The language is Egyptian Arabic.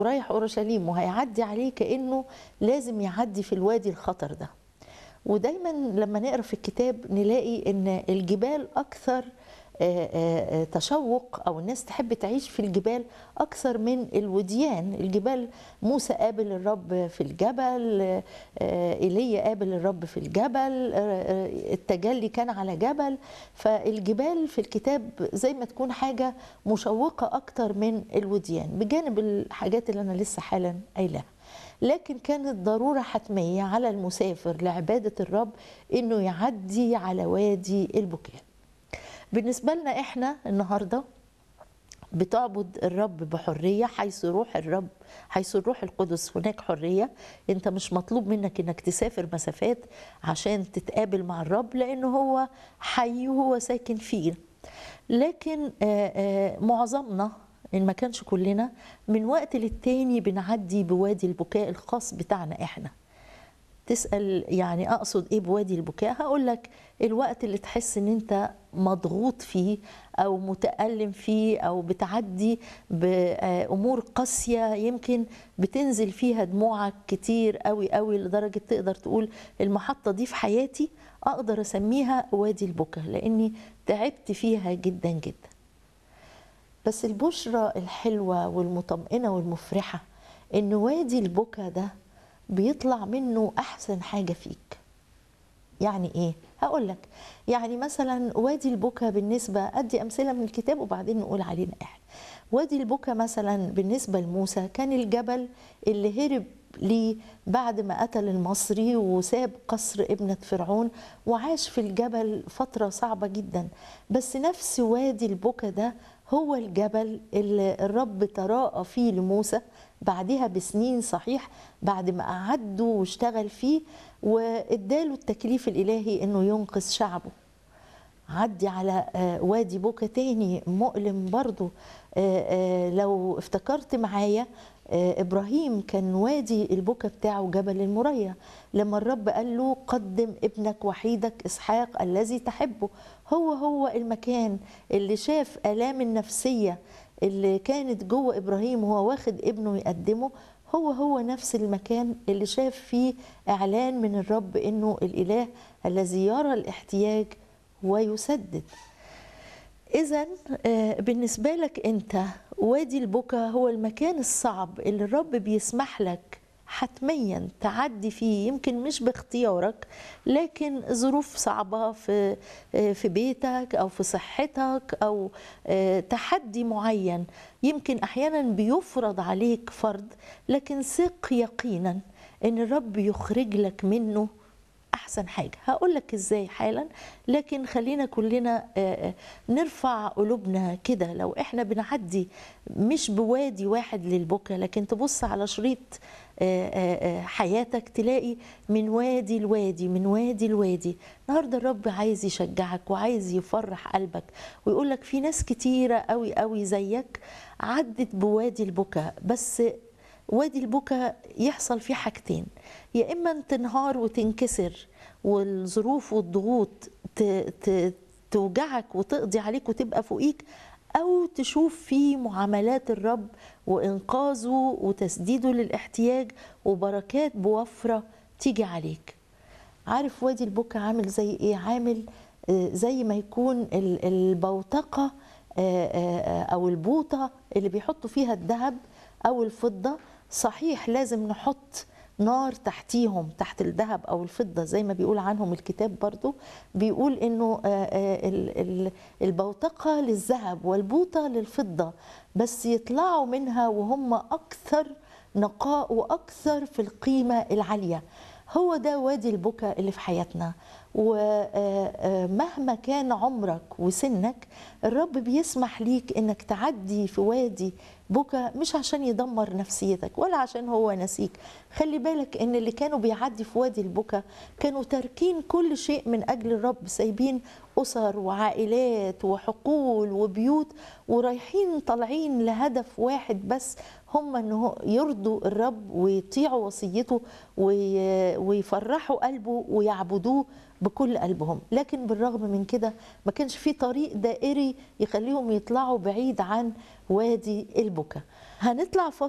رايح اورشليم وهيعدي عليه كانه لازم يعدي في الوادي الخطر ده ودايما لما نقرا في الكتاب نلاقي ان الجبال اكثر آه، آه، تشوق او الناس تحب تعيش في الجبال اكثر من الوديان الجبال موسى قابل الرب في الجبل آه، ايليا قابل الرب في الجبل آه، التجلي كان على جبل فالجبال في الكتاب زي ما تكون حاجه مشوقه اكتر من الوديان بجانب الحاجات اللي انا لسه حالا قايلاها لكن كانت ضرورة حتمية على المسافر لعبادة الرب إنه يعدي على وادي البكاء بالنسبة لنا إحنا النهاردة بتعبد الرب بحرية حيث روح الرب حيث الروح القدس هناك حرية انت مش مطلوب منك انك تسافر مسافات عشان تتقابل مع الرب لانه هو حي وهو ساكن فيه لكن آه، آه، معظمنا ان ما كانش كلنا من وقت للتاني بنعدي بوادي البكاء الخاص بتاعنا احنا تسأل يعني أقصد إيه بوادي البكاء هقول لك الوقت اللي تحس إن أنت مضغوط فيه أو متألم فيه أو بتعدي بأمور قاسية يمكن بتنزل فيها دموعك كتير قوي قوي لدرجة تقدر تقول المحطة دي في حياتي أقدر أسميها وادي البكاء لأني تعبت فيها جدا جدا بس البشرة الحلوة والمطمئنة والمفرحة إن وادي البكا ده بيطلع منه أحسن حاجة فيك يعني إيه؟ هقول لك يعني مثلا وادي البكا بالنسبة أدي أمثلة من الكتاب وبعدين نقول علينا إحنا وادي البكا مثلا بالنسبة لموسى كان الجبل اللي هرب ليه بعد ما قتل المصري وساب قصر ابنة فرعون وعاش في الجبل فترة صعبة جدا بس نفس وادي البكا ده هو الجبل اللي الرب تراءى فيه لموسى بعدها بسنين صحيح بعد ما قعده واشتغل فيه واداله التكليف الالهي انه ينقذ شعبه عدي على آه، وادي بوكا تاني مؤلم برضو آه، آه، لو افتكرت معايا آه، ابراهيم كان وادي البكا بتاعه جبل المريا لما الرب قال له قدم ابنك وحيدك اسحاق الذي تحبه هو هو المكان اللي شاف الام النفسيه اللي كانت جوه ابراهيم وهو واخد ابنه يقدمه هو هو نفس المكان اللي شاف فيه اعلان من الرب انه الاله الذي يرى الاحتياج ويسدد إذا بالنسبة لك أنت وادي البكا هو المكان الصعب اللي الرب بيسمح لك حتميا تعدي فيه يمكن مش باختيارك لكن ظروف صعبة في آه، في بيتك أو في صحتك أو آه، تحدي معين يمكن أحيانا بيفرض عليك فرض لكن ثق يقينا إن الرب يخرج لك منه احسن حاجه هقول لك ازاي حالا لكن خلينا كلنا آه، آه، نرفع قلوبنا كده لو احنا بنعدي مش بوادي واحد للبكا لكن تبص على شريط آه، آه، آه، حياتك تلاقي من وادي لوادي من وادي لوادي النهارده الرب عايز يشجعك وعايز يفرح قلبك ويقول لك في ناس كتيره قوي قوي زيك عدت بوادي البكا بس وادي البكا يحصل فيه حاجتين يا اما تنهار وتنكسر والظروف والضغوط ت- ت- توجعك وتقضي عليك وتبقى فوقيك او تشوف فيه معاملات الرب وانقاذه وتسديده للاحتياج وبركات بوفره تيجي عليك عارف وادي البكا عامل زي ايه عامل آه، زي ما يكون ال- البوتقه آه، آه، او البوطه اللي بيحطوا فيها الذهب او الفضه صحيح لازم نحط نار تحتيهم تحت الذهب او الفضه زي ما بيقول عنهم الكتاب برضو بيقول انه آه، آه، ال- ال- البوتقه للذهب والبوطه للفضه بس يطلعوا منها وهم اكثر نقاء واكثر في القيمه العاليه هو ده وادي البكا اللي في حياتنا ومهما كان عمرك وسنك الرب بيسمح ليك انك تعدي في وادي بكا مش عشان يدمر نفسيتك ولا عشان هو نسيك خلي بالك ان اللي كانوا بيعدي في وادي البكا كانوا تاركين كل شيء من اجل الرب سايبين اسر وعائلات وحقول وبيوت ورايحين طالعين لهدف واحد بس هم انه يرضوا الرب ويطيعوا وصيته وي- ويفرحوا قلبه ويعبدوه بكل قلبهم لكن بالرغم من كده ما كانش في طريق دائري يخليهم يطلعوا بعيد عن وادي البكا هنطلع فاصل